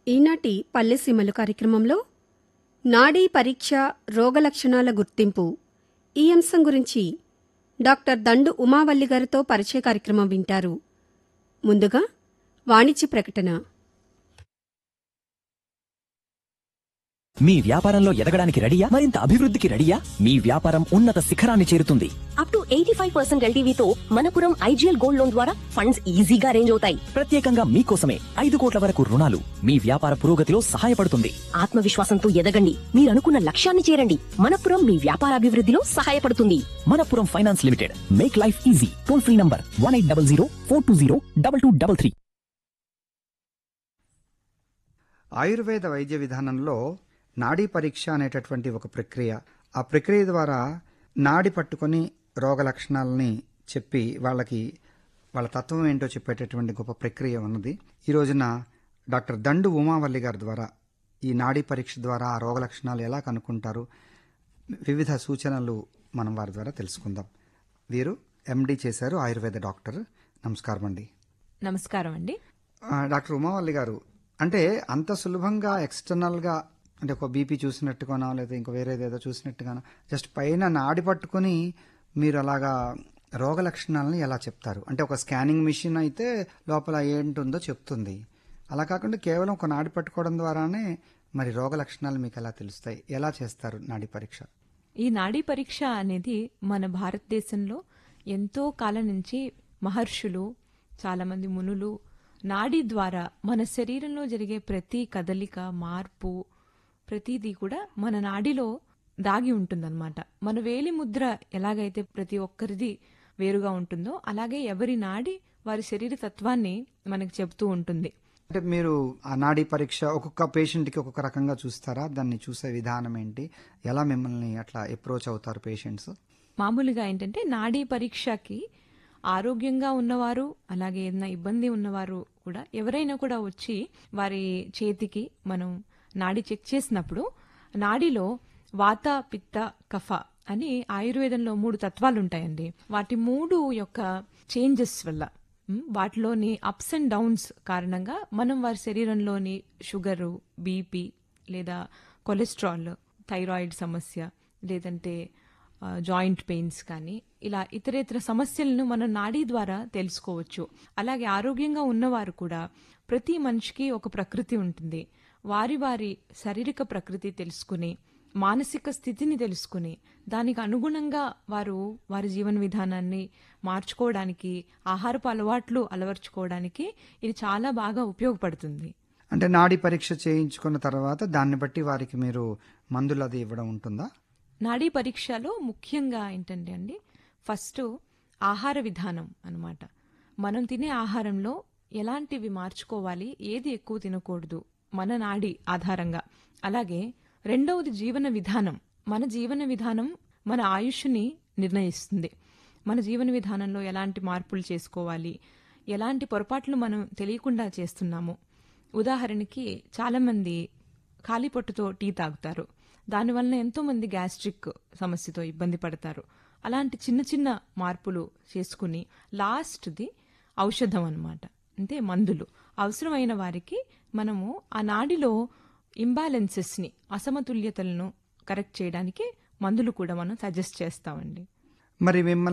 ఈనాటి పల్లెసీమలు కార్యక్రమంలో నాడీ పరీక్ష రోగలక్షణాల గుర్తింపు ఈ అంశం గురించి డాక్టర్ దండు ఉమావల్లి గారితో పరిచయ కార్యక్రమం వింటారు ముందుగా వాణిజ్య ప్రకటన మీ వ్యాపారంలో ఎదగడానికి రెడీయా మరింత అభివృద్ధికి రెడీయా మీ వ్యాపారం ఉన్నత శిఖరాన్ని చేరుతుంది up to eighty five percent ఎల్టీవీతో మనపురం ఐజీఎల్ గోల్డ్ లోన్ ద్వారా ఫండ్స్ ఈజీగా అరేంజ్ అవుతాయి ప్రత్యేకంగా మీకోసమే ఐదు కోట్ల వరకు రుణాలు మీ వ్యాపార పురోగతిలో సహాయపడుతుంది ఆత్మవిశ్వాసంతో ఎదగండి మీరు అనుకున్న లక్ష్యాన్ని చేరండి మనపురం మీ వ్యాపారాభివృద్ధిలో సహాయపడుతుంది Manappuram finance limited make life easy toll free number one eight double zero four two zero double two double three ఆయుర్వేద వైద్య విధానంలో నాడీ పరీక్ష అనేటటువంటి ఒక ప్రక్రియ ఆ ప్రక్రియ ద్వారా నాడి పట్టుకొని రోగ లక్షణాలని చెప్పి వాళ్ళకి వాళ్ళ తత్వం ఏంటో చెప్పేటటువంటి గొప్ప ప్రక్రియ ఉన్నది ఈ రోజున డాక్టర్ దండు ఉమావల్లి గారి ద్వారా ఈ నాడీ పరీక్ష ద్వారా ఆ రోగ లక్షణాలు ఎలా కనుక్కుంటారు వివిధ సూచనలు మనం వారి ద్వారా తెలుసుకుందాం వీరు ఎండి చేశారు ఆయుర్వేద డాక్టర్ నమస్కారం అండి నమస్కారం అండి ఆ, డాక్టర్ ఉమావల్లి గారు అంటే అంత సులభంగా ఎక్స్టర్నల్గా అంటే ఒక బీపీ చూసినట్టుగానో లేదా ఇంకో వేరేది ఏదో చూసినట్టుగానో జస్ట్ పైన నాడి పట్టుకొని మీరు అలాగా రోగ లక్షణాలను ఎలా చెప్తారు అంటే ఒక స్కానింగ్ మిషన్ అయితే లోపల ఏంటుందో చెప్తుంది అలా కాకుండా కేవలం ఒక నాడి పట్టుకోవడం ద్వారానే మరి రోగ లక్షణాలు మీకు ఎలా తెలుస్తాయి ఎలా చేస్తారు నాడి పరీక్ష ఈ నాడీ పరీక్ష అనేది మన భారతదేశంలో ఎంతో కాలం నుంచి మహర్షులు చాలామంది మునులు నాడీ ద్వారా మన శరీరంలో జరిగే ప్రతి కదలిక మార్పు ప్రతిదీ కూడా మన నాడిలో దాగి ఉంటుందన్నమాట మన వేలి ముద్ర ఎలాగైతే ప్రతి ఒక్కరిది వేరుగా ఉంటుందో అలాగే ఎవరి నాడి వారి శరీర తత్వాన్ని మనకు చెబుతూ ఉంటుంది అంటే మీరు ఆ నాడీ పరీక్ష ఒక్కొక్క పేషెంట్కి ఒక్కొక్క రకంగా చూస్తారా దాన్ని చూసే విధానం ఏంటి ఎలా మిమ్మల్ని అట్లా అప్రోచ్ అవుతారు పేషెంట్స్ మామూలుగా ఏంటంటే నాడీ పరీక్షకి ఆరోగ్యంగా ఉన్నవారు అలాగే ఏదైనా ఇబ్బంది ఉన్నవారు కూడా ఎవరైనా కూడా వచ్చి వారి చేతికి మనం నాడి చెక్ చేసినప్పుడు నాడిలో వాత పిత్త కఫ అని ఆయుర్వేదంలో మూడు తత్వాలు ఉంటాయండి వాటి మూడు యొక్క చేంజెస్ వల్ల ఉమ్, వాటిలోని అప్స్ అండ్ డౌన్స్ కారణంగా మనం వారి శరీరంలోని షుగరు బీపీ లేదా కొలెస్ట్రాల్ థైరాయిడ్ సమస్య లేదంటే ఆ, జాయింట్ పెయిన్స్ కానీ ఇలా ఇతరేతర సమస్యలను మనం నాడీ ద్వారా తెలుసుకోవచ్చు అలాగే ఆరోగ్యంగా ఉన్నవారు కూడా ప్రతి మనిషికి ఒక ప్రకృతి ఉంటుంది వారి వారి శారీరక ప్రకృతి తెలుసుకుని మానసిక స్థితిని తెలుసుకుని దానికి అనుగుణంగా వారు వారి జీవన విధానాన్ని మార్చుకోవడానికి ఆహారపు అలవాట్లు అలవర్చుకోవడానికి ఇది చాలా బాగా ఉపయోగపడుతుంది అంటే నాడీ పరీక్ష చేయించుకున్న తర్వాత దాన్ని బట్టి వారికి మీరు మందులు అది ఇవ్వడం ఉంటుందా నాడీ పరీక్షలో ముఖ్యంగా ఏంటంటే అండి ఫస్ట్ ఆహార విధానం అన్నమాట మనం తినే ఆహారంలో ఎలాంటివి మార్చుకోవాలి ఏది ఎక్కువ తినకూడదు మన నాడి ఆధారంగా అలాగే రెండవది జీవన విధానం మన జీవన విధానం మన ఆయుష్ని నిర్ణయిస్తుంది మన జీవన విధానంలో ఎలాంటి మార్పులు చేసుకోవాలి ఎలాంటి పొరపాట్లు మనం తెలియకుండా చేస్తున్నాము ఉదాహరణకి చాలామంది ఖాళీ పొట్టుతో టీ తాగుతారు దానివల్ల ఎంతో మంది గ్యాస్ట్రిక్ సమస్యతో ఇబ్బంది పడతారు అలాంటి చిన్న చిన్న మార్పులు చేసుకుని లాస్ట్ది ఔషధం అన్నమాట అంటే మందులు అవసరమైన వారికి మనము ఆ నాడిలో ఇంబాలెన్సెస్ని అసమతుల్యతలను కరెక్ట్ చేయడానికి మందులు కూడా మనం సజెస్ట్ చేస్తామండి మరి మిమ్మల్ని